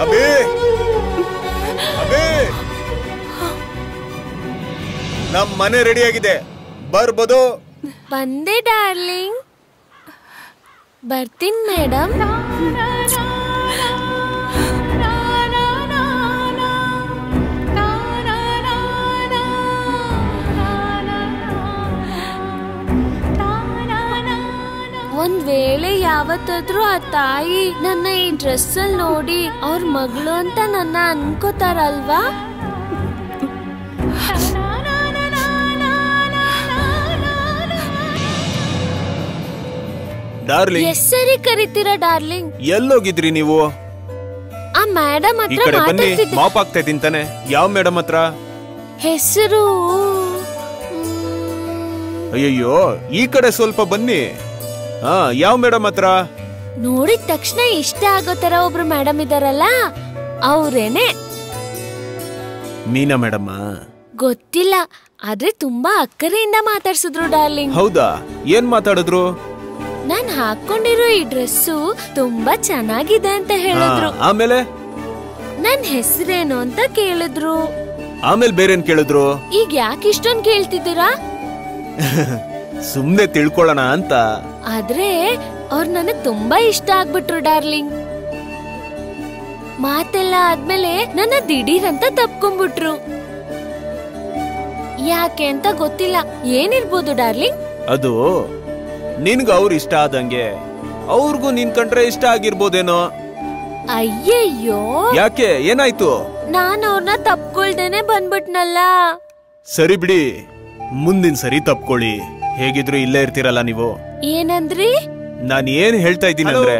ಅಬಿ ಅಬಿ ನಮ್ ಮನೆ ರೆಡಿ ಆಗಿದೆ ಬರ್ಬೋದು ಬಂದೆ ಡಾರ್ಲಿಂಗ್ ಬರ್ತೀನಿ ಮೇಡಮ್ ಒಂದ್ ವೇಳೆ ಯಾವತ್ತಾದ್ರೂ ಆ ತಾಯಿ ನನ್ನ ಈ ಡ್ರೆಸ್ ಅಲ್ಲಿ ನೋಡಿ ಅವ್ರ ಮಗಳು ಅಂತ ನನ್ನ ಅನ್ಕೋತಾರಲ್ವಾ ಡಾರ್ಲಿಂಗ್ ಎಸ್ ಸರಿ ಕರಿತೀರಾ ಡಾರ್ಲಿಂಗ್ ಎಲ್ಲೋಗಿದ್ರಿ ನೀವು ಆ ಮೇಡಮ್ ಈ ಹತ್ರ ಕಡೆ ಬನ್ನಿ ಮಾತಾಡ್ತಿದ್ದೆ ಮಾಪ್ ಆಗ್ತಾ ತಿಂತಾನೆ ಯಾವ ಮೇಡಮ್ ಹತ್ರ ಹೆಸರು ಅಯ್ಯಯ್ಯೋ ಈ ಕಡೆ ಸ್ವಲ್ಪ ಬನ್ನಿ ಹಾ ಯಾವ ಮೇಡಮ್ ಹತ್ರ ನೋಡಿದ ತಕ್ಷಣ ಇಷ್ಟ ಆಗೋ ತರ ಒಬ್ರು ಮೇಡಮ್ ಇದಾರಲ್ಲ ಅವ್ರೇನೆ ಮೀನಾ ಮೇಡಮ್ ಗೊತ್ತಿಲ್ಲ ಆದ್ರೆ ತುಂಬಾ ಅಕ್ಕರೆಯಿಂದ ಮಾತಾಡ್ಸಿದ್ರು ಡಾರ್ಲಿಂಗ್ ಹೌದಾ ಏನ್ ಮಾತಾಡಿದ್ರು ನಾನ್ ಹಾಕೊಂಡಿರೋ ಈ ಡ್ರೆಸ್ಸು ತುಂಬಾ ಚೆನ್ನಾಗಿದೆ ಅಂತ ಹಾ, ಹೇಳಿದ್ರು ಆಮೇಲೆ ನನ್ ಹೆಸರೇನು ಅಂತ ಕೇಳಿದ್ರು ಆಮೇಲೆ ಬೇರೇನ್ ಕೇಳಿದ್ರು ಈಗ ಯಾಕೆ ಇಷ್ಟೊಂದ್ ಕೇಳ್ತಿದ್ದೀರಾ ಸುಮ್ನೆ ತಿಳ್ಕೊಳ್ಳೋಣ ಅಂತ ಆದ್ರೆ ಅವ್ರು ನನಗ್ ತುಂಬಾ ಇಷ್ಟ ಆಗ್ಬಿಟ್ರು ಡಾರ್ಲಿಂಗ್ ಮಾತೆಲ್ಲ ಆದ್ಮೇಲೆ ನನ್ನ ದಿಢೀರ್ ಅಂತ ತಪ್ಕೊಂಡ್ಬಿಟ್ರು ಯಾಕೆ ಅಂತ ಗೊತ್ತಿಲ್ಲ ಏನಿರ್ಬೋದು ಡಾರ್ಲಿಂಗ್ ಅದು ನಿನ್ಗ ಅವ್ರು ಇಷ್ಟ ಆದಂಗೆ ಅವ್ರಿಗೂ ನಿನ್ ಕಂಡ್ರೆ ಇಷ್ಟ ಆಗಿರ್ಬೋದೇನೋ ಅಯ್ಯಯ್ಯೋ ಯಾಕೆ ಏನಾಯ್ತು ನಾನ್ ಅವ್ರನ್ನ ತಪ್ಕೊಳ್ದೇನೆ ಬಂದ್ಬಿಟ್ನಲ್ಲ ಸರಿ ಬಿಡಿ ಮುಂದಿನ ಸರಿ ತಪ್ಕೊಳ್ಳಿ ಹೇಗಿದ್ರು ಇಲ್ಲೇ ಇರ್ತೀರಲ್ಲ ನೀವು ಏನಂದ್ರಿ ನಾನು ಏನ್ ಹೇಳ್ತಾ ಇದ್ದೀನಿ ಅಂದ್ರೆ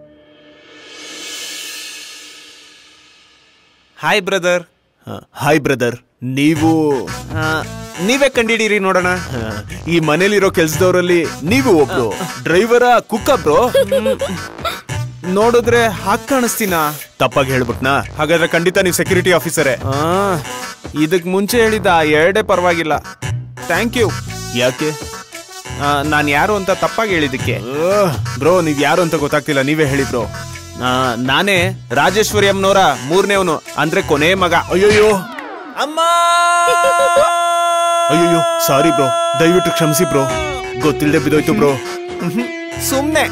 ಹಾಯ್ ಬ್ರದರ್ ಹಾಯ್ ಬ್ರದರ್ ನೀವು ನೀವೇ ಕಂಡಿಡೀರಿ ನೋಡೋಣ ಆ, ಈ ಮನೇಲಿರೋ ಕೆಲ್ಸದವರಲ್ಲಿ ನೀವು ಒಬ್ರು ಡ್ರೈವರ ಕುಕ್ಕ ಬ್ರೋ ನೋಡಿದ್ರೆ ಹಾಕ್ ಕಾಣಿಸ್ತೀನಾ ತಪ್ಪಾಗಿ ಹೇಳ್ಬಿಟ್ನಾ ಹಾಗಾದ್ರೆ ಖಂಡಿತ ನೀವು ಸೆಕ್ಯೂರಿಟಿ ಆಫೀಸರೇ ಆ, ಇದಕ್ ಮುಂಚೆ ಹೇಳಿದ ಆ ಎರಡೇ ಪರವಾಗಿಲ್ಲ ಥ್ಯಾಂಕ್ ಯು ಯಾಕೆ ನಾನು ಯಾರು ಅಂತ ತಪ್ಪಾಗಿ ಹೇಳಿದಕ್ಕೆ ಬ್ರೋ ನೀವ್ ಯಾರು ಅಂತ ಗೊತ್ತಾಗ್ತಿಲ್ಲ ನೀವೇ ಹೇಳಿ ಬ್ರೋ ಆ, ನಾನೇ ರಾಜೇಶ್ವರಿ ಅಮ್ಮನವರ ಮೂರನೇವನು ಅಂದ್ರೆ ಕೊನೆ ಮಗ ಅಯ್ಯೋಯ್ಯೋ ಅಮ್ಮ ಅಯ್ಯೋಯ್ಯೋ ಸಾರಿ ಬ್ರೋ ದಯವಿಟ್ಟು ಕ್ಷಮಿಸಿ ಬ್ರೋ ಗೊತ್ತಿಲ್ಲದೆ ಬಿದ್ದೋಯ್ತು ಬ್ರೋ ಸುಮ್ನೆ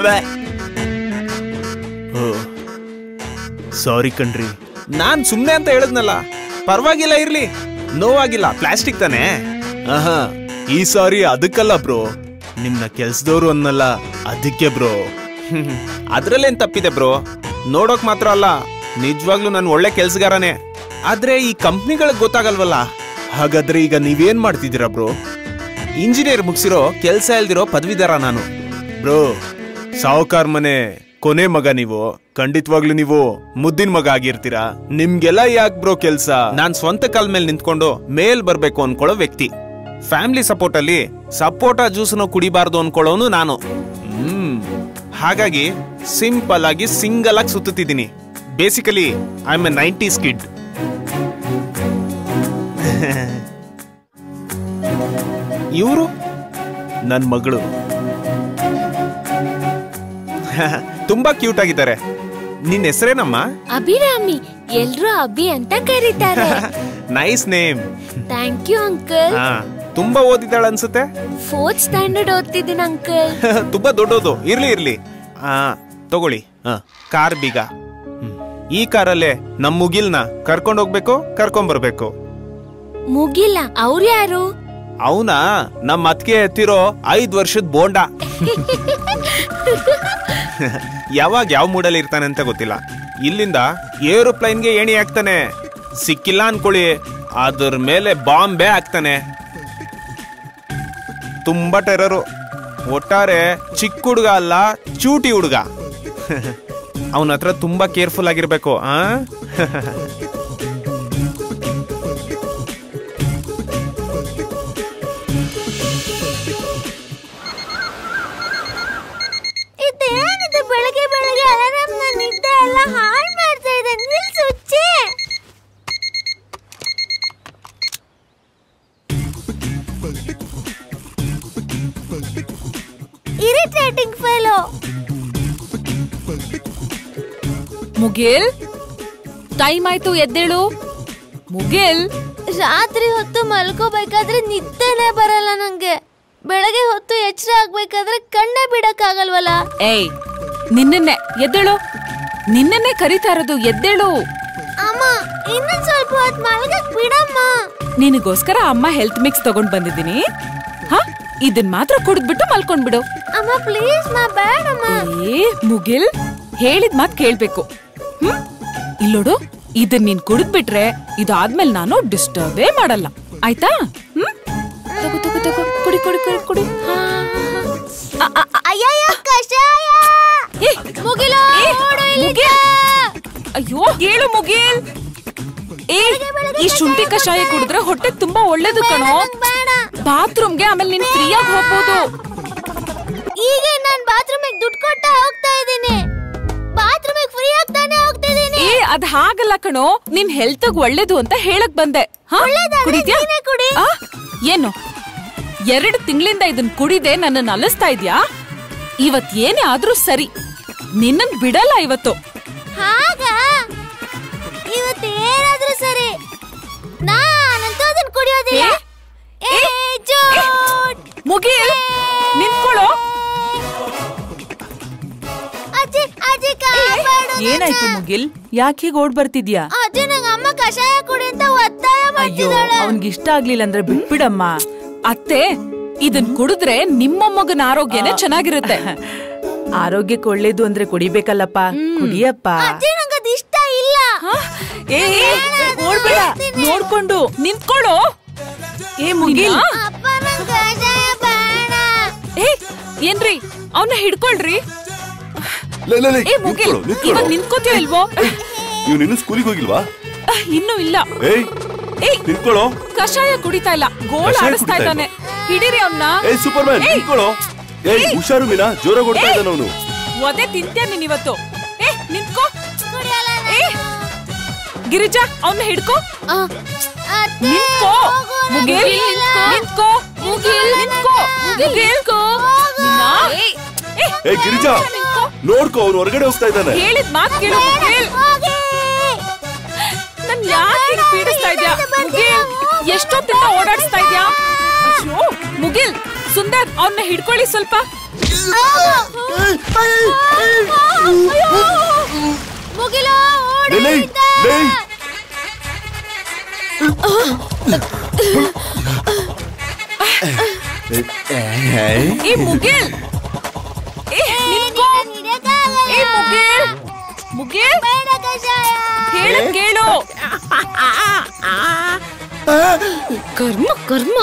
ಸಾರಿ ಕಣ್ರಿ ನಾನ್ ಸುಮ್ನೆ ಅಂತ ಹೇಳಿದ್ನಲ್ಲ ಪರವಾಗಿಲ್ಲ ಇರ್ಲಿ ನೋವಾಗಿಲ್ಲ ಪ್ಲಾಸ್ಟಿಕ್ ತಾನೇ ಆಹಾ ಈ ಸಾರಿ ಅದಕ್ಕಲ್ಲ ಬ್ರೋ ನಿಮ್ನ ಕೆಲ್ಸದವ್ರು ಅನ್ನಲ್ಲ ಅದಕ್ಕೆ ಬ್ರೋ ಅದ್ರಲ್ಲೇನ್ ತಪ್ಪಿದೆ ಬ್ರೋ ನೋಡೋಕ್ ಮಾತ್ರ ಅಲ್ಲ ನಿಜವಾಗ್ಲೂ ನಾನು ಒಳ್ಳೆ ಕೆಲ್ಸಗಾರನೇ ಆದ್ರೆ ಈ ಕಂಪ್ನಿಗಳಿಗೆ ಗೊತ್ತಾಗಲ್ವಲ್ಲ ಹಾಗಾದ್ರೆ ಈಗ ನೀವೇನ್ ಮಾಡ್ತಿದ್ದೀರಾ ಬ್ರೋ ಇಂಜಿನಿಯರ್ ಮುಗಿಸಿರೋ ಕೆಲ್ಸ ಇಲ್ದಿರೋ ಪದವಿದಾರ ನಾನು ಬ್ರೋ ಸಾವುಕಾರ್ ಮನೆ ಕೊನೆ ಮಗ ನೀವು ಖಂಡಿತವಾಗ್ಲೂ ನೀವು ಮುದ್ದಿನ ಮಗ ಆಗಿರ್ತೀರಾ ನಿಮ್ಗೆಲ್ಲ ಯಾಕೆ ಬ್ರೋ ಕೆಲ್ಸ ನಾನ್ ಸ್ವಂತ ಕಾಲ್ ಮೇಲೆ ನಿಂತ್ಕೊಂಡು ಮೇಲ್ ಬರ್ಬೇಕು ಅನ್ಕೊಳ್ಳೋ ವ್ಯಕ್ತಿ ಫ್ಯಾಮಿಲಿ ಸಪೋರ್ಟ್ ಅಲ್ಲಿ ಸಪೋಟ ಜ್ಯೂಸ್ನ ಕುಡಿಬಾರ್ದು ಅನ್ಕೊಳ್ಳೋನು ನಾನು ಹ್ಮ್ ಹಾಗಾಗಿ ಸಿಂಪಲ್ ಆಗಿ ಸಿಂಗಲ್ ಆಗಿ ಸುತ್ತುತ್ತಿದ್ದೀನಿ basically I am a nineties kid ಇವರು ನನ್ ಮಗಳು ತುಂಬಾ ಕ್ಯೂಟ್ ಆಗಿದ್ದಾರೆ ನಿನ್ನ ಹೆಸರೇನಮ್ಮ ಅಭಿರಾಮಿ ಎಲ್ರು ಅಭಿ ಅಂತ ಕರೀತಾರೆ nice name thank you uncle ಹಾ ತುಂಬಾ ಓದಿದ್ದಾಳ ಅನ್ಸುತ್ತೆ ಫೋರ್ತ್ ಸ್ಟ್ಯಾಂಡರ್ಡ್ ಓದ್ತಿದ್ದೀನಿ ಅಂಕಲ್ ತುಂಬಾ ದೊಡ್ಡದು ಇರ್ಲಿ ಇರ್ಲಿ ಆ ತಗೊಳ್ಳಿ ಹಾ ಕಾರ್ ಬೀಗ ಈ ಕಾರಲ್ಲೇ ನಮ್ ಮುಗಿಲ್ನ ಕರ್ಕೊಂಡ್ ಹೋಗ್ಬೇಕು ಕರ್ಕೊಂಡ್ ಬರ್ಬೇಕು ಮುಗಿಲ್ಲ ಅವ್ರು ಯಾರು ಅವನ ನಮ್ಮ ಅತ್ಗೆ ಎತ್ತಿರೋ ಐದ್ ವರ್ಷದ ಬೋಂಡ ಯಾವಾಗ ಯಾವ ಮೂಡಲ್ಲಿ ಇರ್ತಾನೆ ಅಂತ ಗೊತ್ತಿಲ್ಲ ಇಲ್ಲಿಂದ ಏರೋಪ್ಲೈನ್ಗೆ ಏಣಿ ಹಾಕ್ತಾನೆ ಸಿಕ್ಕಿಲ್ಲ ಅನ್ಕೊಳ್ಳಿ ಅದ್ರ ಮೇಲೆ ಬಾಂಬೆ ಹಾಕ್ತಾನೆ ತುಂಬಾ ಟೆರರು ಒಟ್ಟಾರೆ ಚಿಕ್ಕ ಹುಡುಗ ಅಲ್ಲ ಚೂಟಿ ಹುಡುಗ ಅವನ ಹತ್ರ ತುಂಬಾ ಕೇರ್ಫುಲ್ ಆಗಿರ್ಬೇಕು ಆ ಇದೇನಿದೆ ಬೆಳಗ್ಗೆ ಬೆಳಗ್ಗೆ ಅಲಾರಾಮ್ ನಿದ್ದೆ ಎಲ್ಲ ಹಾಳು ಮಾಡ್ತಾ ಇದೆ ನಿಲ್ಸುಚ್ಚೆ ಇರಿಟೇಟಿಂಗ್ ಫೆಲೋ ಮುಗೇಲ್ ಟೈಮ್ ಆಯ್ತು ಎದ್ದೇಳು ಮುಗಿಲ್ ರಾತ್ರಿ ಹೊತ್ತು ಮಲ್ಕೋಬೇಕಾದ್ರೆ ನಿದ್ದೆನೆ ಬರಲ್ಲ ನಂಗೆ ಬೆಳಗ್ಗೆ ಹೊತ್ತು ಎಚ್ಚರ ಆಗ್ಬೇಕಾದ್ರೆ ಕಣ್ಣೇ ಬಿಡಕ್ಕಾಗಲ್ವಲ್ಲ ಏಯ್ ನಿನ್ನನ್ನೇ ಎದ್ದೇಳು ನಿನ್ನನ್ನೇ ಕರಿತಾ ಇರೋದು ಎದ್ದೇಳು ಅಮ್ಮ ಇನ್ನೊಂದ್ ಸ್ವಲ್ಪ ಹೊತ್ತು ಮಲ್ಗಕ್ ಬಿಡಮ್ಮ ನಿನಗೋಸ್ಕರ ಅಮ್ಮ ಹೆಲ್ತ್ ಮಿಕ್ಸ್ ತಗೊಂಡ್ ಬಂದಿದ್ದೀನಿ ಹ ಇದನ್ ಮಾತ್ರ ಕುಡಿದ್ಬಿಟ್ಟು ಮಲ್ಕೊಂಡ್ಬಿಡು ಅಮ್ಮ ಪ್ಲೀಸ್ ಮಾ ಬೇಡಮ್ಮ ಏ ಮುಗಿಲ್ ಹೇಳಿದ್ ಮಾತ್ ಕೇಳ್ಬೇಕು ಹ್ಮ್ ಇಲ್ಲೋಡು ಇದನ್ ನೀನ್ ಕುಡಿದ್ಬಿಟ್ರೆ ಇದಾದ್ಮೇಲೆ ನಾನು ಡಿಸ್ಟರ್ಬೇ ಮಾಡಲ್ಲ ಆಯ್ತಾ ಹ್ಮ್ ತಗೋ ತಗೋ ತಗೋ ಕುಡಿ ಕುಡಿ ಕುಡಿ ಕುಡಿ ಹಾ, ಹಾ, ಹಾ. ಅಯ್ಯಯ್ಯ ಕಷಾಯ ಏ, ಮುಗಿಲು ಏ, ಓಡು ಇಲ್ಲಿಂದ. ಮುಗಿಲ್. ಅಯ್ಯೋ ಹೇಳು ಮುಗಿಲ್ ಏ ಈ ಶುಂಠಿ ಕಷಾಯ ಕುಡಿದ್ರೆ ಹೊಟ್ಟೆ ತುಂಬಾ ಒಳ್ಳೇದು ಕಣೋ ನಂಗ್ ಬೇಡ ಬಾತ್ರೂಮ್ಗೆ ಆಮೇಲೆ ನೀನ್ ಫ್ರೀಯಾಗಿ ಹೋಗ್ಬೋದು ಈಗ ನಾನ್ ಬಾತ್ರೂಮಿಗೆ ದುಡ್ಡು ಕೊಟ್ಟ ಹೋಗ್ತಾ ಇದ್ದೀನಿ ಬಾತ್ರೂಮಿಗೆ ಫ್ರೀ ಆಗ್ತಾನೆ ಹೋಗ್ತಾ ಇದ್ದೀನಿ ಏ ಅದ್ ಹಾಗಲ್ಲ ಕಣೋ ನಿನ್ ಹೆಲ್ತ್ ಒಳ್ಳೇದು ಅಂತ ಹೇಳಕ್ ಬಂದೆ ಹಾ? ಒಳ್ಳೇದಾದ್ರೆ ಕುಡಿತ್ಯಾ? ನೀನೇ ಕುಡಿ. ಆ? ಏನು ಎರಡು ತಿಂಗಳಿಂದ ಇದನ್ ಕುಡಿದೆ ನನ್ನ ಅಲಿಸ್ತಾ ಇದ್ಯಾ ಇವತ್ ಏನೇ ಆದ್ರೂ ಸರಿ ನಿನ್ನನ್ ಬಿಡಲ್ಲ ಇವತ್ತು ಹಾಗ ಇವತ್ತು ಏನಾದ್ರೂ ಸರಿ ನಾನಂತೂ ಅದನ್ನ ಕುಡಿಯೋದಿಲ್ಲ ಏ? ಏ, ಜೂಟ್. ಮುಗಿ ನಿಂತ್ಕೊಳ್ಳೋ ಅಜ್ಜಿ ಅಜ್ಜಿ ಕಾಪಾಡು ಏನಾಯ್ತು ನನ್ನ. ಮುಗಿಲ್ ಯಾಕೆ ಹೀಗ್ ಓಡ್ ಬರ್ತಿದ್ಯಾ ಅಜ್ಜಿ ನಂಗೆ ಅಮ್ಮ ಕಷಾಯ ಕುಡಿ ಅಂತ ಒತ್ತಾಯ ಅಯ್ಯೋ ಮಾಡ್ತಿದ್ದಾಳೆ ಅವನ್ಗೆ ಇಷ್ಟ ಆಗ್ಲಿಲ್ಲ ಅಂದ್ರೆ ಬಿಟ್ಬಿಡಮ್ಮ ಅತ್ತೆ ಇದನ್ ಕುಡಿದ್ರೆ ನಿಮ್ಮ ಮಗನ ಆರೋಗ್ಯನೇ ಚೆನ್ನಾಗಿರುತ್ತೆ ಆರೋಗ್ಯಕ್ಕೆ ಒಳ್ಳೇದು ಅಂದ್ರೆ ಕುಡಿಬೇಕಲ್ಲಪ್ಪ ಕುಡಿಯಪ್ಪ ಅಜ್ಜಿ ನಂಗೆ ಅದು ಇಷ್ಟ ಇಲ್ಲ ಹಾ? ಏ ಏ, ಓಡ್ಬೇಡ ನೋಡ್ಕೊಂಡು ನಿಂತ್ಕೊಳ್ಳೋ ಏ ಮುಗಿಲ್ ಅಪ್ಪ ನಂಗೆ ಕಷಾಯ ಬೇಡ ಏ ಏನ್ರಿ ಅವನ್ನ ಹಿಡ್ಕೊಳ್ರಿ ಲೇ, ಲೇ, ಲೇ, ಏ ಮುಗಿಲ್ ನಿಂತ್ಕೊಳ್ಳು, ನಿಂತ್ಕೊಳ್ಳು. ಇವಾಗ ನಿಂತ್ಕೋತೀಯ ಇಲ್ವೋ ಇವ್ನು ಇನ್ನೂ ಸ್ಕೂಲಿಗೆ ಹೋಗಿಲ್ವಾ ಅಹ್, ಇನ್ನೂ ಇಲ್ಲ ಏಯ್ ಏಯ್ ನಿಂತ್ಕೊಳ್ಳೋ ಕಷಾಯ ಕುಡಿತಾ ಇಲ್ಲ ಗೋಳ ಕಷಾಯ ಆಡಿಸ್ತಾ ಕುಡಿತಾ ಇದ್ದಾನೆ ಹಿಡೀರಿ ಅವನ್ನ ಏಯ್ ಸೂಪರ್ ಮ್ಯಾನ್ ಏಯ್. ನಿಂತ್ಕೊಳ್ಳೋ ಏಯ್ ಹುಷಾರು ಮೀನಾ ಜೋರಾಗಿ ಓಡ್ತಾ ಇದ್ದಾನ ಅವನು ಒದೆ ತಿಂತ್ಯಾ ನೀನ್ ಇವತ್ತು ಏ ನಿಂತ್ಕೋ ಕುಡಿಯಲ್ಲ ಏ ಗಿರಿಜಾ ಅವನ್ನ ಹಿಡ್ಕೋ ಅತ್ತೆ, ನಿಂತ್ಕೋ ಹೋಗು, ನಂಗ್ ಮುಗಿಲ್ ಬಿಡಿಲ್ಲ. ನಿಂತ್ಕೋ ಮುಗಿಲ್ ನಿಂತ್ಕೋ ಮುಗಿಲ್ ನಿಂತ್ಕೋ ನಿನ್ನ ಏ, ಏ, ಏಯ್ ಗಿರಿಜಾ ನಿಂತ್ಕೋ. ನೋಡ್ಕೋ ಅವ್ನು ಹೊರಗಡೆ ಹೋಗ್ತಾ ಇದ್ದಾನೆ ಹೇಳಿದ್ ಮಾತ್ ಕೇಳು ಮುಗಿಲ್ ಹೋಗಿ. ನನ್ ಯಾಕೆ ಹಿಂಗ್ ಪೀಡಿಸ್ತಾ ಇದ್ಯಾ ಮುಗಿಲ್ ಎಷ್ಟೊತ್ತಿಂದ ಓಡಾಡಿಸ್ತಾ ಇದ್ಯಾ ಅಯ್ಯೋ ಮುಗಿಲ್ ಸುಂದರ್ ಅವನ್ನ ಹಿಡ್ಕೊಳ್ಳಿ ಸ್ವಲ್ಪ ಮುಗಿಲು ಓಡು ಲೇ, ಲೇ, ಇಲ್ಲಿಂದ. ಲೇ. ಏಯ್. ಏ ಮುಗಿಲ್ ಏ ನಿಂತ್ಕೋ ನನ್ ಹಿಡಿಯಕ್ಕಾಗಲ್ಲ. ಏ ಮುಗಿಲ್ ಮುಗಿಲ್ ಬೇಡ ಕಷಾಯ. ಹೇಳ ಕೇಳು ಕರ್ಮ ಕರ್ಮ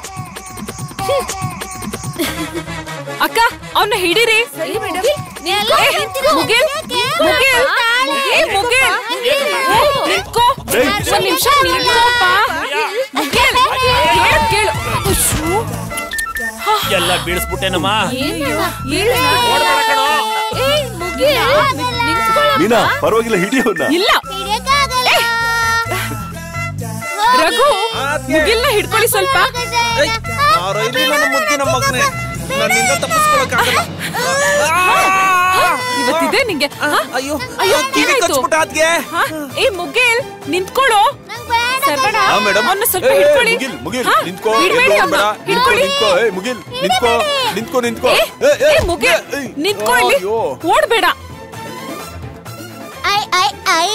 ಅಕ್ಕ ಅವನ್ನ ಹಿಡೀರಿ ಎಲ್ಲ ಏ, ನಿಂತಿರು. ಮುಗಿಲ್ ಯಾಕೆ? ಮುಗಿಲ್ ತಾಳಿ. ಏ ಮುಗಿಲ್ ಏ, ನಿಂತ್ಕೋ ಏಯ್. ಒಂದ್ ನಿಮಿಷ ನಿಂತ್ಕೋಪ್ಪ ಮುಗಿಲ್ ಹೇಳದ್ ಕೇಳು ಅಶ್ಶೋ, ಎಲ್ಲ ಬೀಳಿಸ್ಬಿಟ್ಟೆನಮ್ಮ ಏನಣ್ಣ? ಏ, ಮುಗಿಲ್. ನಿಂತ್ಕೊಳ್ಳಪ್ಪ. ಮೀನಾ ಪರವಾಗಿಲ್ಲ ಹಿಡಿಯೋನ ಇಲ್ಲ ಹಿಡಿಯಕ್ಕಾಗಲ್ಲ. ರಘು ಮುಗಿಲ್ನ ಹಿಡ್ಕೊಳ್ಳಿ ಸ್ವಲ್ಪ ಕಷಾಯ. ನನ್ನ ಮುದ್ದಿನ ಮಗನೇ ನನ್ನಿಂದ ತಪ್ಪಿಸ್ಕೊಳಕ್ಕಾಗಲ್ಲ ಇವತ್ತಿದೆ ನಿಂಗೆ ಹ? ಅಯ್ಯೋ ಅಯ್ಯೋ ಕಿವಿ ಏನಾಯ್ತು? ಕಚ್ಬಿಟ್ಟ ಅದ್ಗೆ ಹ? ಏ ಮುಗಿಲ್ ನಿಂತ್ಕೊಳ್ಳೋ ನಂಗ್ ಬೇಡ ಸರ್ವಣ ಹಾ, ಮೇಡಮ್. ಅವನ್ನ ಸ್ವಲ್ಪ ಏ, ಹಿಡ್ಕೊಳ್ಳಿ ಮುಗಿಲ್ ಮುಗಿಲ್ ಹಾ? ನಿಂತ್ಕೋ ಬಿಡ್ಬೇಡಿ ಎಲ್ಲೂ ಅಮ್ಮ, ಹೋಗ್ಬೇಡ. ಹಿಡ್ಕೊಳ್ಳಿ ನಿಂತ್ಕೋ ಏ ಮುಗಿಲ್ ನಿಂತ್ಕೋ ನಿಂತ್ಕೋ ನಿಂತ್ಕೋ ಏ, ಏ, ಏ, ಏ ಮುಗಿಲ್ ಏ, ನಿಂತ್ಕೋ ಇಲ್ಲಿ ಅಯ್ಯೋ. ಓಡ್ಬೇಡ ಐ ಐ ಐ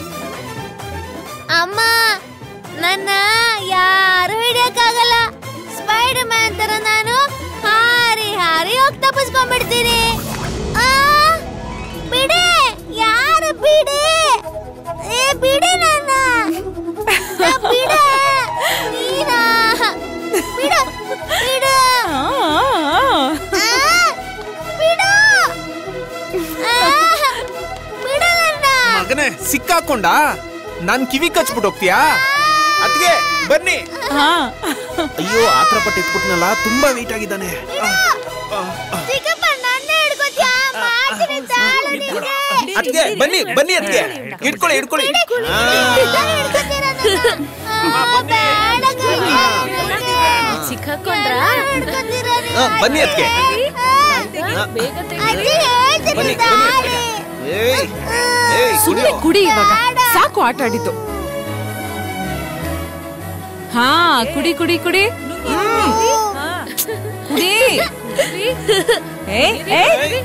ಅಮ್ಮ ನನ್ನ ಯಾರು ಹಿಡಿಯಕ್ಕಾಗಲ್ಲ ಸ್ಪೈಡರ್ ಮ್ಯಾನ್ ತರ ನಾನು ಹಾರಿ ಹಾರಿ ಹೋಗಿ ತಪ್ಪಿಸ್ಕೊಂಡ್ಬಿಡ್ತೀನಿ ಆ, ಬಿಡಿ ಯಾರು ಬಿಡಿ ಏ ಬಿಡಿ ನನ್ನ ಏ, ಬಿಡೆ ನೀನಾ ಬಿಡ ಬಿಡ ಆ, ಆ, ಬಿಡು ಆ, ಬಿಡು ನನ್ನ ಮಗನೇ ಸಿಕ್ಕಾಕೊಂಡ ನಾನ್ ಕಿವಿ ಕಚ್ಬಿಟ್ಟು ಹೋಗ್ತೀಯಾ ಅದ್ಗೆ ಬನ್ನಿ ಆ. ಅಯ್ಯೋ ಆತ್ರ ಪಟ್ಟು ಇಟ್ಬಿಟ್ನಲ್ಲ ತುಂಬಾ ವೀಟ್ ಆಗಿದ್ದಾನೆ ಚಿಕ್ಕಪ್ಪ ನನ್ನೇ ಹಿಡ್ಕೊತ್ಯಾ ಮಾಡ್ತೀನಿ ತಾಳು ನಿನ್ಗೆ. ಅದ್ಗೆ ಬನ್ನಿ ಬನ್ನಿ ಅದ್ಗೆ ಇಟ್ಕೊಳ್ಳಿ ಇಟ್ಕೊಳ್ಳಿ ಆ, ನಾನು ಹಿಡ್ಕೊತೀರಾ ನನ್ನ? ಆ, ಬೇಡ ಕಣೆ. ಸಿಕ್ಕಾಕೊಂಡ್ರ? ಎಲ್ಲರೂ ಹಿಡ್ಕೊತೀರಾ ನೀವು? ಆ, ಬನ್ನಿ ಅದ್ಗೆ ಅಜ್ಜಿ ಹೇಳ್ತೀನಿ ಬನ್ನಿ ಬನ್ನಿ ತಾಳಿ. ಏಯ್ ಏಯ್ ಸುಮ್ನೆ ಕುಡಿಯೋ ಕುಡಿ ಇವಾಗ ಬೇಡ. ಸಾಕು ಆಟ ಆಡಿದ್ದು ಹಾ ಕುಡಿ ಕುಡಿ ಕುಡಿ ಹ್ಮ್. ಕುಡಿ ಏಯ್, ಏಯ್,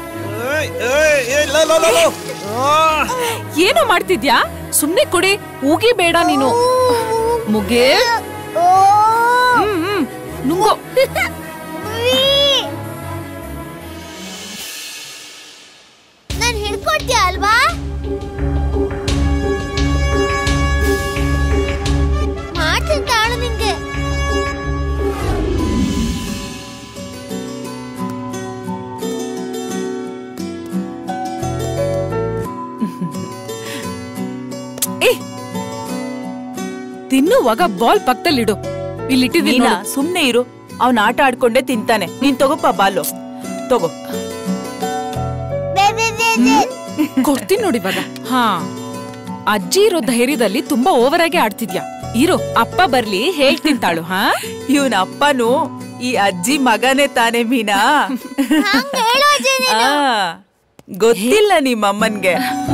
ಏನೋ ಮಾಡ್ತಿದ್ಯಾ ಸುಮ್ನೆ ಕುಡಿ ಉಗಿ ಬೇಡ ನೀನು ಮುಗೆ ಹ್ಮ್ ಹ್ಮ್ ನುಂಗು ನಾನ್ ಹಿಡ್ಕೊಡ್ತೀಯ ಅಲ್ವಾ ಮಾಡ್ತೀನಿ ತಾಳು ನಿಂಗೆ ಏ ತಿನ್ನುವಾಗ ಬಾಲ್ ಪಕ್ಕದಲ್ಲಿಡು ಇಲ್ಲಿಟ್ಟಿದ್ದೀನಿ ನೀನಾ ಸುಮ್ನೆ ಇರು ಅವ್ನ್ ಆಟ ಆಡ್ಕೊಂಡೇ ತಿಂತಾನೆ ನೀನ್ ತಗೋಪ್ಪ ಬಾಲು ತಗೋ ಬೇ, ಬೇ, ಬೇ, ಬೇ. ಕೊಡ್ತೀನಿ ನೋಡಿ ಇವಾಗ ಹಾ ಅಜ್ಜಿ ಇರೋ ಧೈರ್ಯದಲ್ಲಿ ತುಂಬಾ ಓವರ್ ಆಗಿ ಆಡ್ತಿದ್ಯಾ ಇರು ಅಪ್ಪ ಬರ್ಲಿ ಹೇಳ್ತಿಂತಾಳು ಹಾ ಇವನ ಅಪ್ಪನು ಈ ಅಜ್ಜಿ ಮಗನೇ ತಾನೇ ಮೀನಾ ಹಂಗ್ ಹೇಳು ಅಜ್ಜಿ ನೀನು. ಆ, ಗೊತ್ತಿಲ್ಲ ನಿಮ್ಮಮ್ಮನ್ಗೆ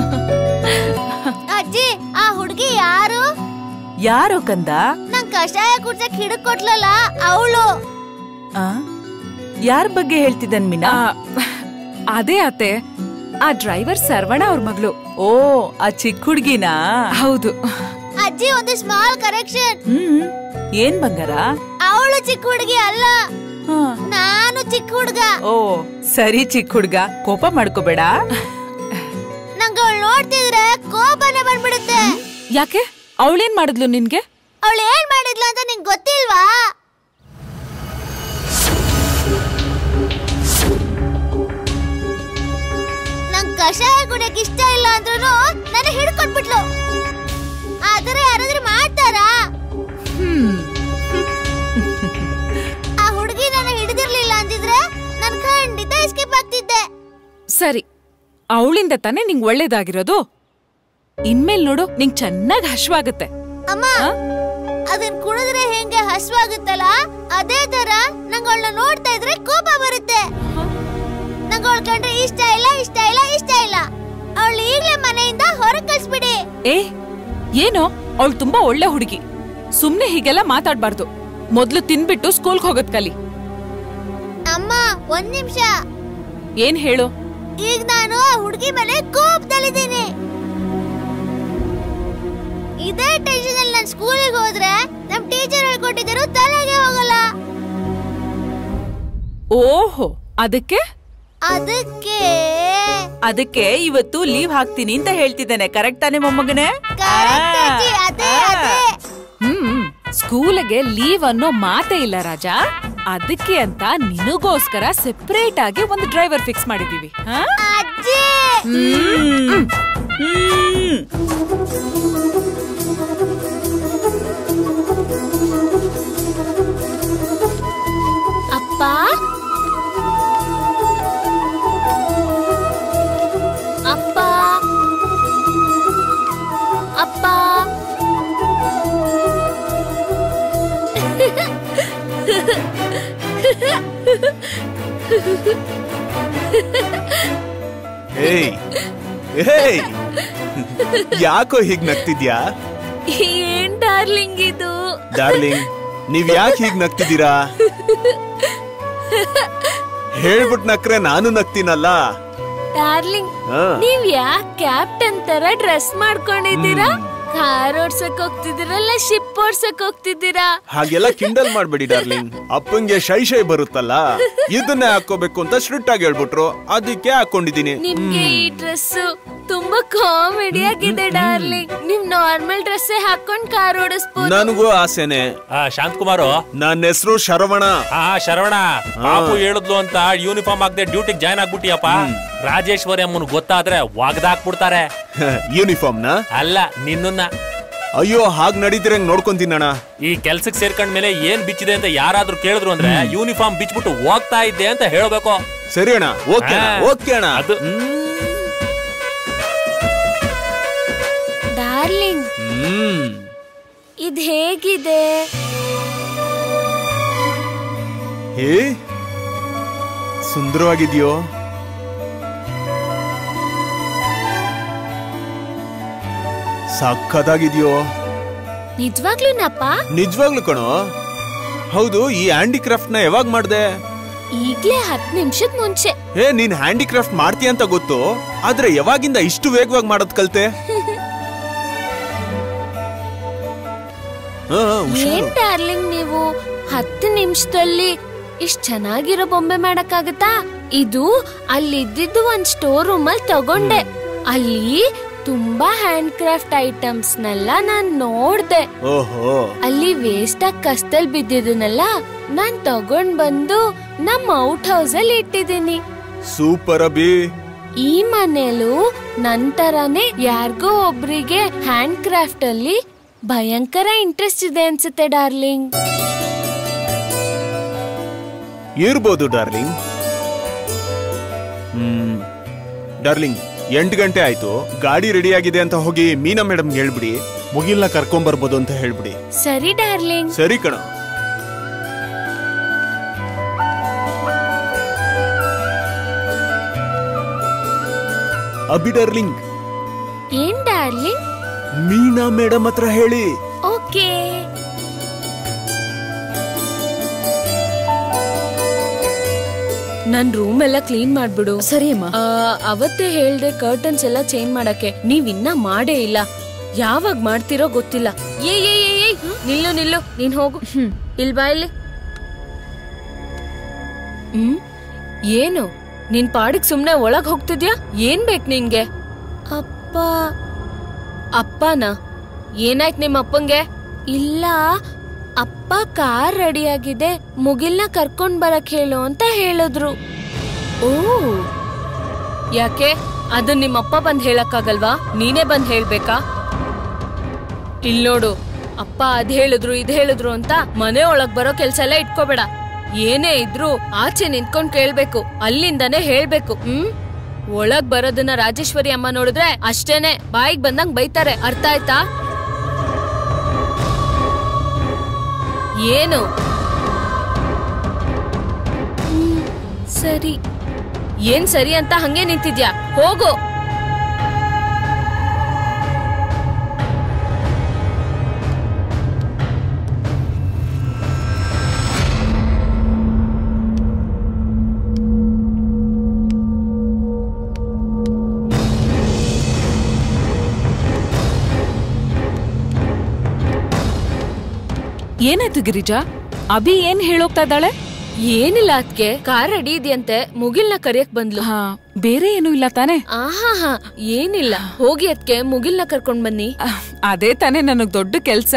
ಅಜ್ಜಿ ಆ ಹುಡ್ಗಿ ಯಾರು ಯಾರೋ ಕಂದ ನಂಗ್ ಕಷಾಯ ಕುಡ್ಸಕ್ ಹಿಡಕ್ ಕೊಟ್ಲಲ್ಲ ಅವಳು ಆ? ಯಾರ್ ಬಗ್ಗೆ ಹೇಳ್ತಿದ್ದನ್ ಮೀನಾ ಆ, ಅದೇ ಅತ್ತೆ ಆ ಡ್ರೈವರ್ ಸರ್ವಣ ಅವ್ರ ಮಗಳು ಓ ಆ ಚಿಕ್ಕ ಹುಡ್ಗಿನಾ ಹೌದು ಅಜ್ಜಿ ಒಂದು ಸ್ಮಾಲ್ ಕರೆಕ್ಷನ್ ಹ್ಮ್ ಏನ್ ಬಂಗಾರ ಅವಳು ಚಿಕ್ಕ ಹುಡುಗಿ ಅಲ್ಲ ಹಾ. ನಾನು ಚಿಕ್ಕ ಹುಡ್ಗ ಓ ಸರಿ ಚಿಕ್ಕ ಹುಡ್ಗ ಕೋಪ ಮಾಡ್ಕೋಬೇಡ ನಂಗೆ ಅವಳು ನೋಡ್ತಿದ್ರೆ ಕೋಪನೆ ಬಂದ್ಬಿಡುತ್ತೆ ಯಾಕೆ ಅವಳೇನ್ ಮಾಡಿದ್ಲು ನಿನ್ಗೆ ಅವಳು ಏನ್ ಮಾಡಿದ್ಲು ಅಂತ ನಿಂಗೆ ಗೊತ್ತಿಲ್ವಾ ನಂಗ್ ಕಷಾಯ ಕುಡಿಯಕ್ ಇಷ್ಟ ಇಲ್ಲ ಅಂದ್ರೂ ನನ್ನ ಹಿಡ್ಕೊಟ್ಬಿಟ್ಲು ಆದ್ರೆ ಯಾರಾದ್ರೂ ಮಾಡ್ತಾರಾ ಆ ಹುಡುಗಿ ನನ್ನ ಹಿಡಿದಿರ್ಲಿಲ್ಲ ಅಂದಿದ್ರೆ ನಾನ್ ಖಂಡಿತ ಎಸ್ಕೇಪ್ ಆಗ್ತಿದ್ದೆ ಸರಿ ಅವಳಿಂದ ತಾನೇ ನಿಂಗ್ ಒಳ್ಳೇದಾಗಿರೋದು ಇನ್ಮೇಲ್ ನೋಡು ನಿಂಗ್ ಚೆನ್ನಾಗ್ ಹಶ್ವಾಗತ್ತೆ ಅಮ್ಮ ಅದನ್ ಕುಡಿದ್ರೆ ಹೆಂಗೆ ಹಸುವಾಗುತ್ತಲ್ಲ ಅದೇ ತರ ನಂಗೆ ಅವಳನ್ನ ನೋಡ್ತಾ ಇದ್ರೆ ಕೋಪ ಬರುತ್ತೆ ನಂಗೆ ಅವಳ ಕಂಡ್ರೆ ಇಷ್ಟ ಇಲ್ಲ ಇಷ್ಟ ಇಲ್ಲ ಇಷ್ಟ ಇಲ್ಲ ಅವಳು ಈಗ್ಲೇ ಮನೆಯಿಂದ ಹೊರಗ್ ಕಳ್ಸ್ಬಿಡಿ ಏ ಏನೋ ಅವಳು ತುಂಬಾ ಒಳ್ಳೆ ಹುಡುಗಿ ಸುಮ್ನೆ ಹೀಗೆಲ್ಲ ಮಾತಾಡ್ಬಾರ್ದು ಮೊದ್ಲು ತಿನ್ಬಿಟ್ಟು ಸ್ಕೂಲ್ಗೆ ಹೋಗೋದ್ ಕಲಿ ಅಮ್ಮ ಒಂದ್ ನಿಮಿಷ ಏನ್ ಹೇಳು ಈಗ ನಾನು ಆ ಹುಡುಗಿ ಮೇಲೆ ಕೋಪದಲ್ಲಿದ್ದೀನಿ ಇದೇ ಟೆನ್ಷನ್ ಅಲ್ಲಿ ನಾನು ಸ್ಕೂಲಿಗೆ ಹೋದ್ರೆ ನಮ್ ಟೀಚರ್ ಹೇಳ್ಕೊಟ್ಟಿದ್ರು ತಲೆಗೆ ಹೋಗಲ್ಲ ಓಹೋ ಅದಕ್ಕೆ ಅದಕ್ಕೆ ಅದಕ್ಕೆ ಇವತ್ತು ಲೀವ್ ಹಾಕ್ತೀನಿ ಅಂತ ಹೇಳ್ತಿದ್ದೇನೆ ಕರೆಕ್ಟ್ ತಾನೇ ಮೊಮ್ಮಗನೇ Correct ಅಜ್ಜಿ, ಅದೇ ಅದೇ ಹ್ಮ್ ಸ್ಕೂಲಿಗೆ ಲೀವ್ ಅನ್ನೋ ಮಾತೇ ಇಲ್ಲ ರಾಜ ಅದಕ್ಕೆ ಅಂತ ನಿನಗೋಸ್ಕರ ಸೆಪರೇಟ್ ಆಗಿ ಒಂದು ಡ್ರೈವರ್ ಫಿಕ್ಸ್ ಮಾಡಿದೀವಿ ಹಾ? ಅಜ್ಜಿ ಹ್ಮ್. ಹ್ಮ್. ಅಪ್ಪ ಅಪ್ಪ ಅಪ್ಪ ಏಯ್ ಏಯ್ ಯಾಕೋ ಹೀಗ್ ನಗ್ತಿದ್ಯಾ ಏನ್ ಡಾರ್ಲಿಂಗ್ ಇದು ಡಾರ್ಲಿಂಗ್ ನೀವ್ ಯಾಕೆ ಹೀಗ್ ನಗ್ತಿದ್ದೀರಾ ಹೇಳ್ಬಿಟ್ ನಕ್ರೆ ನಾನು ನಗ್ತೀನಲ್ಲ ಡಾರ್ಲಿಂಗ್ ಹಾ. ನೀವ್ ಯಾಕೆ ಕ್ಯಾಪ್ಟನ್ ತರ ಡ್ರೆಸ್ ಮಾಡ್ಕೊಂಡಿದ್ದೀರಾ ಕಾರ್ ಓಡ್ಸಕ್ ಹೋಗ್ತಿದ್ದೀರಲ್ಲ ಶಿಪ್ ಓಡ್ಸಕ್ ಹೋಗ್ತಿದ್ದೀರಾ ಹಾಗೆಲ್ಲ ಕಿಂಡಲ್ ಮಾಡ್ಬೇಡಿ ಡಾರ್ಲಿಂಗ್ ಅಪ್ಪಂಗೆ ಶೈ ಶೈ ಬರುತ್ತಲ್ಲ ಇದನ್ನೇ ಹಾಕೋಬೇಕು ಅಂತ ಸ್ಟ್ರಿಕ್ಟ್ ಆಗಿ ಹೇಳ್ಬಿಟ್ರು ಅದಕ್ಕೆ ಹಾಕೊಂಡಿದೀನಿ ನಿಮ್ಗೆ ಈ ಡ್ರೆಸ್ ತುಂಬಾ ಕಾಮಿಡಿ ಆಗಿದೆ ಡಾರ್ಲಿಂಗ್ ನೀವ್ ನಾರ್ಮಲ್ ಡ್ರೆಸ್ ಹಾಕೊಂಡ್ ಕಾರ್ ಓಡಿಸ್ಬೋದು ನನಗೂ ಆಸೆನೆ ಆ ಶಾಂತಕುಮಾರು ನನ್ನ ಹೆಸರು ಶರವಣ ಆ ಶರವಣ ಪಾಪು ಹೇಳಿದ್ಲು ಅಂತ ಯೂನಿಫಾರ್ಮ್ ಹಾಕ್ದೆ ಡ್ಯೂಟಿಗೆ ಜಾಯ್ನ್ ಆಗ್ಬಿಟ್ಟಿಯಪ್ಪ ರಾಜೇಶ್ವರಿ ಅಮ್ಮನ್ ಗೊತ್ತಾದ್ರೆ ಒಗ್ದಾಕ್ಬಿಡ್ತಾರೆ ಯೂನಿಫಾರ್ಮ್ ನ ಅಲ್ಲ ನಿನ್ನನ್ನ ಅಯ್ಯೋ ಹಾಗ್ ನಡೀತಿರಂಗ್ ನೋಡ್ಕೊಂತೀನಣ್ಣ ಈ ಕೆಲ್ಸಕ್ ಸೇರ್ಕೊಂಡ್ ಮೇಲೆ ಏನ್ ಬಿಚ್ಚಿದೆ ಅಂತ ಯಾರಾದ್ರೂ ಕೇಳಿದ್ರು ಅಂದ್ರೆ ಯೂನಿಫಾರ್ಮ್ ಬಿಚ್ಬಿಟ್ಟು ಹೋಗ್ತಾ ಇದ್ದೆ ಅಂತ ಹೇಳ್ಬೇಕು ಸರಿ ಅಣ್ಣ ಓಕೆ ಅಣ್ಣ ಹಾ. ಓಕೆ ಅಣ್ಣ ಅದು ಡಾರ್ಲಿಂಗ್ ಹ್ಮ್ ಇದ್ ಹೇಗಿದೆ ಹೇ ಸುಂದರವಾಗಿದ್ಯೋ ಸಕ್ಕದಾಗಿದ್ಯೋ ನಿಜವಾಗ್ಲೂನಪ್ಪ ನಿಜವಾಗ್ಲು ಕಣೋ ಹೌದು ಈ ಹ್ಯಾಂಡಿಕ್ರಾಫ್ಟ್ ನ ಯಾವಾಗ ಮಾಡ್ದೆ ಈಗ್ಲೇ ಹತ್ ನಿಮಿಷದ ಮುಂಚೆ ಏ ನೀನ್ ಹ್ಯಾಂಡಿಕ್ರಾಫ್ಟ್ ಮಾಡ್ತೀಯ ಅಂತ ಗೊತ್ತು ಆದ್ರೆ ಯಾವಾಗಿಂದ ಇಷ್ಟು ವೇಗವಾಗಿ ಮಾಡೋದ್ ಕಲ್ತೆ ಹಾ, ಹಾ, ಹುಷಾರು. ಏನ್ ಡಾರ್ಲಿಂಗ್ ನೀವು ಹತ್ತು ನಿಮಿಷದಲ್ಲಿ ಇಷ್ಟ್ ಚೆನ್ನಾಗಿರೋ ಬೊಂಬೆ ಮಾಡಕ್ಕಾಗತ್ತಾ ಇದು ಅಲ್ಲಿ ಇದ್ದಿದ್ದು ಒಂದ್ ಸ್ಟೋರ್ ರೂಮ್ ಅಲ್ಲಿ ತಗೊಂಡೆ ಅಲ್ಲಿ ತುಂಬಾ ಹ್ಯಾಂಡ್ ಕ್ರಾಫ್ಟ್ ಐಟಮ್ಸ್ ನೆಲ್ಲ ನಾನ್ ನೋಡ್ದೆ ಓಹೋ ಅಲ್ಲಿ ವೇಸ್ಟ್ ಆಗಿ ಕಸ್ತಲ್ ಬಿದ್ದಿದ್ದನ್ನೆಲ್ಲ ನಾನ್ ತಗೊಂಡ್ ಬಂದು ನಮ್ಮ ಔಟ್ ಹೌಸ್ ಅಲ್ಲಿ ಇಟ್ಟಿದ್ದೀನಿ ಸೂಪರ್ ಅಭಿ ಈ ಮನೇಲು ನಂತರನೇ ಯಾರಿಗೋ ಒಬ್ರಿಗೆ ಹ್ಯಾಂಡ್ ಕ್ರಾಫ್ಟ್ ಅಲ್ಲಿ ಭಯಂಕರ ಇಂಟ್ರೆಸ್ಟ್ ಇದೆ ಅನ್ಸುತ್ತೆ ಡಾರ್ಲಿಂಗ್ ಇರ್ಬೋದು ಡಾರ್ಲಿಂಗ್ ಹ್ಮ್ ಡಾರ್ಲಿಂಗ್ ಎಂಟು ಗಂಟೆ ಆಯ್ತು ಗಾಡಿ ರೆಡಿ ಆಗಿದೆ ಅಂತ ಹೋಗಿ ಮೀನಾ ಮೇಡಮ್ ಹೇಳ್ಬಿಡಿ ಮುಗಿಲ್ನ ಕರ್ಕೊಂಡ್ ಬರ್ಬೋದು ಅಂತ ಹೇಳ್ಬಿಡಿ ಸರಿ ಡಾರ್ಲಿಂಗ್ ಸರಿ ಕಣ ಅಭಿ ಡಾರ್ಲಿಂಗ್ ಏನ್ ಡಾರ್ಲಿಂಗ್ ಮೀನಾ ಮೇಡಮ್ ಹತ್ರ ಹೇಳಿ ಓಕೆ ನನ್ ರೂಮ್ ಎಲ್ಲ ಕ್ಲೀನ್ ಮಾಡ್ಬಿಡು ಸರಿ ಅಮ್ಮ ಆ, ಅವತ್ತೇ ಹೇಳ್ದೆ ಕರ್ಟನ್ಸ್ ಎಲ್ಲ ಚೇಂಜ್ ಮಾಡಕ್ಕೆ ನೀವ್ ಇನ್ನ ಮಾಡೇ ಇಲ್ಲ ಯಾವಾಗ ಮಾಡ್ತಿರೋ ಗೊತ್ತಿಲ್ಲ ಏ ಏ ಏ ಏ ನಿಲ್ಲು ನಿಲ್ಲು ನೀನ್ ಹೋಗು ಇಲ್ ಬಾ ಇಲ್ಲಿ ಹ್ಮ್ ಏನು ನಿನ್ ಪಾಡಿಗ್ ಸುಮ್ನೆ ಒಳಗ್ ಹೋಗ್ತಿದ್ಯಾ ಏನ್ ಬೇಕು ನಿನ್ಗೆ ಅಪ್ಪ ಅಪ್ಪನ ಏನಾಯ್ತು ನಿಮ್ಮ ಅಪ್ಪಂಗೆ ಇಲ್ಲ ಅಪ್ಪ ಕಾರ್ ರೆಡಿಯಾಗಿದೆ ಮುಗಿಲ್ನ ಕರ್ಕೊಂಡ್ ಬರಕ್ ಹೇಳು ಅಂತ ಹೇಳಿದ್ರು ಓ ಯಾಕೆ ಅದನ್ ನಿಮ್ಮಪ್ಪ ಬಂದ್ ಹೇಳಕ್ಕಾಗಲ್ವಾ ನೀನೇ ಬಂದ್ ಹೇಳ್ಬೇಕಾ ಇಲ್ ನೋಡು ಅಪ್ಪ ಅದ್ ಹೇಳಿದ್ರು ಇದ್ ಹೇಳಿದ್ರು ಅಂತ ಮನೆ ಒಳಗ್ ಬರೋ ಕೆಲ್ಸ ಎಲ್ಲ ಇಟ್ಕೋಬೇಡ ಏನೇ ಇದ್ರು ಆಚೆ ನಿಂತ್ಕೊಂಡ್ ಕೇಳ್ಬೇಕು ಅಲ್ಲಿಂದಾನೇ ಹೇಳ್ಬೇಕು ಹ್ಮ್ ಒಳಗ್ ಬರೋದನ್ನ ರಾಜೇಶ್ವರಿ ಅಮ್ಮ ನೋಡಿದ್ರೆ ಅಷ್ಟೇನೆ ಬಾಯಿಗ್ ಬಂದಂಗ್ ಬೈತಾರೆ ಅರ್ಥ ಆಯ್ತಾ ಏನು ಹ್ಮ್, ಸರಿ ಏನ್ ಸರಿ ಅಂತ ಹಂಗೆ ನಿಂತಿದ್ಯಾ ಹೋಗು ಏನಾಯ್ತು ಗಿರಿಜಾ ಅಭಿ ಏನ್ ಹೇಳೋಗ್ತಾ ಇದ್ದಾಳೆ ಏನಿಲ್ಲ ಅದ್ಕೆ ಕಾರ್ ರೆಡಿ ಇದೆಯಂತೆ ಮುಗಿಲ್ನ ಕರಿಯಕ್ ಬಂದ್ಲು ಹಾ ಬೇರೆ ಏನೂ ಇಲ್ಲ ತಾನೆ ಆಹಾ ಹಾ ಏನಿಲ್ಲ ಹೋಗಿ ಅದ್ಕೆ ಮುಗಿಲ್ನ ಕರ್ಕೊಂಡ್ ಬನ್ನಿ ಅಹ್, ಅದೇ ತಾನೇ ನನಗ್ ದೊಡ್ಡ ಕೆಲ್ಸ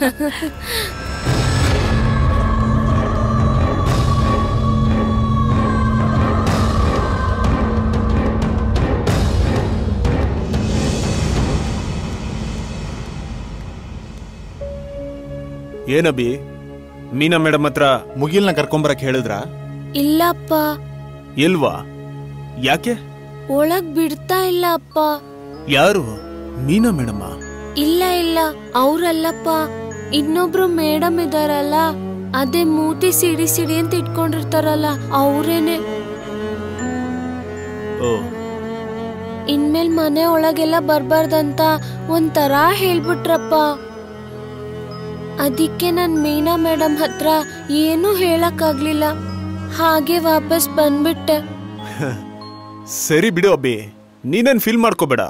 ಏನಬಿ ಮೀನಾ ಮೇಡಮ್ ಹತ್ರ ಮುಗಿಲ್ನ ಕರ್ಕೊಂಬರಕ್ ಹೇಳಿದ್ರ ಇಲ್ಲಪ್ಪ ಇಲ್ವಾ ಯಾಕೆ ಒಳಗ್ ಬಿಡ್ತಾ ಇಲ್ಲ ಅಪ್ಪ ಯಾರು ಮೀನಾ ಮೇಡಮ್ಮ ಇಲ್ಲ ಇಲ್ಲ ಅವ್ರಲ್ಲಪ್ಪ ಇನ್ನೊಬ್ರು ಮೇಡಮ್ ಇದಾರಲ್ಲ ಅದೇ ಮೂತಿ ಸಿಡಿ ಸಿಡಿ ಅಂತ ಇಟ್ಕೊಂಡಿರ್ತಾರಲ್ಲ ಅವ್ರೇನೆ ಓ ಇನ್ಮೇಲ್ ಮನೆ ಒಳಗೆಲ್ಲ ಬರ್ಬಾರ್ದಂತ ಒಂಥರ ಹೇಳ್ಬಿಟ್ರಪ್ಪ ಅದಕ್ಕೆ ನನ್ ಮೀನಾ ಮೇಡಮ್ ಹತ್ರ ಏನೂ ಹೇಳಕ್ಕಾಗ್ಲಿಲ್ಲ ಹಾಗೆ ವಾಪಸ್ ಬಂದ್ಬಿಟ್ಟೆ ಸರಿ ಬಿಡು ಅಬ್ಬಿ ನೀನೇನ್ ಫೀಲ್ ಮಾಡ್ಕೋಬೇಡ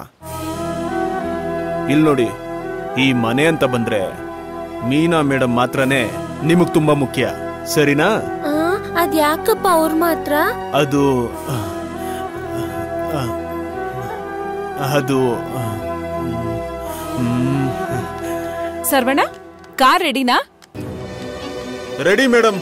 ಇಲ್ ನೋಡಿ ಈ ಮನೆ ಅಂತ ಬಂದ್ರೆ ಮೀನಾ ಮೇಡಮ್ ಮಾತ್ರನೇ ನಿಮಗ್ ತುಂಬಾ ಮುಖ್ಯ ಸರಿನಾ ಆ ಅದ್ ಯಾಕಪ್ಪ ಅವ್ರ ಮಾತ್ರ ಅದು ಆ, ಆ, ಅದು ಆ, ಹ್ಮ್, ಸರ್ವಣ ಕಾರ್ ರೆಡಿನಾ ರೆಡಿ ಮೇಡಮ್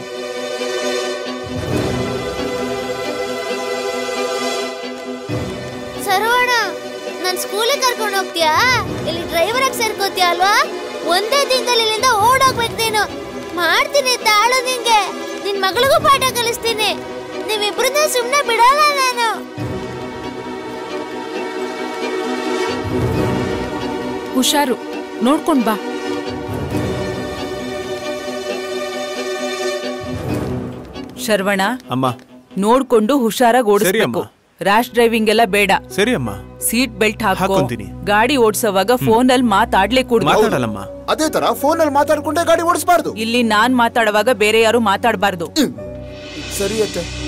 ಸರ್ವಣ ನನ್ ಸ್ಕೂಲಿಗೆ ಕರ್ಕೊಂಡು ಹೋಗ್ತೀಯಾ ಇಲ್ಲಿ ಡ್ರೈವರ್ ಆಗಿ ಸೇರ್ಕೋತೀಯ ಅಲ್ವಾ ಒಂದೇ ದಿನದಲ್ಲಿ ಇಲ್ಲಿಂದ ಓಡೋಗ್ಬೇಕು ನೀನು ಮಾಡ್ತೀನಿ ತಾಳು ನಿಂಗೆ ನಿನ್ ಮಗಳಿಗೂ ಪಾಠ ಕಲಿಸ್ತೀನಿ ನೀವಿಬ್ರನ್ನ ಸುಮ್ನೆ ಬಿಡಲ್ಲ ನಾನು ಹುಷಾರು ನೋಡ್ಕೊಂಡ್ ಬಾ ಶರವಣ ಅಮ್ಮ ನೋಡ್ಕೊಂಡು ಹುಷಾರಾಗಿ ಸರಿ ಅಮ್ಮ ಓಡಿಸ್ಬೇಕು ರ್ಯಾಶ್ ಡ್ರೈವಿಂಗ್ ಎಲ್ಲ ಬೇಡ ಸರಿ ಅಮ್ಮ ಸೀಟ್ ಬೆಲ್ಟ್ ಹಾಕೋ ಹಾಕೊಂತೀನಿ. ಗಾಡಿ ಓಡ್ಸೋವಾಗ ಫೋನ್ ಅಲ್ಲಿ ಮಾತಾಡ್ಲೇ ಕೂಡ್ದು ಮಾತಾಡಲ್ಲಮ್ಮ ಅದೇ ತರ ಫೋನ್ ಅಲ್ಲಿ ಮಾತಾಡ್ಕೊಂಡೆ ಗಾಡಿ ಓಡಿಸಬಾರ್ದು ಇಲ್ಲಿ ನಾನ್ ಮಾತಾಡುವಾಗ ಬೇರೆ ಯಾರು ಮಾತಾಡಬಾರ್ದು ಸರಿ ಅತ್ತೆ